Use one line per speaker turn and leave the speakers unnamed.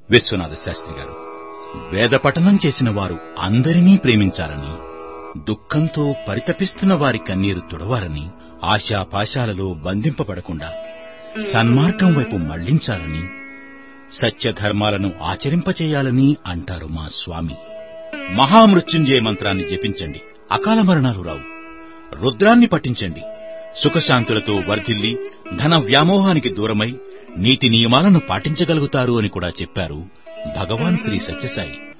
విశ్వనాథ శాస్త్రి గారు వేద పఠనం చేసిన వారు అందరినీ ప్రేమించాలని దుఃఖంతో పరితపిస్తున్న వారి కన్నీరు తుడవాలని ఆశాపాశాలలో బంధింపబడకుండా సన్మార్గం వైపు మళ్లించాలని సత్యధర్మాలను ఆచరింపచేయాలని అంటారు మా స్వామి మహామృత్యుంజయ మంత్రాన్ని జపించండి అకాల మరణాలు రావు రుద్రాన్ని పఠించండి సుఖశాంతులతో వర్ధిల్లి ధన వ్యామోహానికి దూరమై నీతి నియమాలను పాటించగలుగుతారు అని కూడా చెప్పారు భగవాన్ శ్రీ సత్యసాయి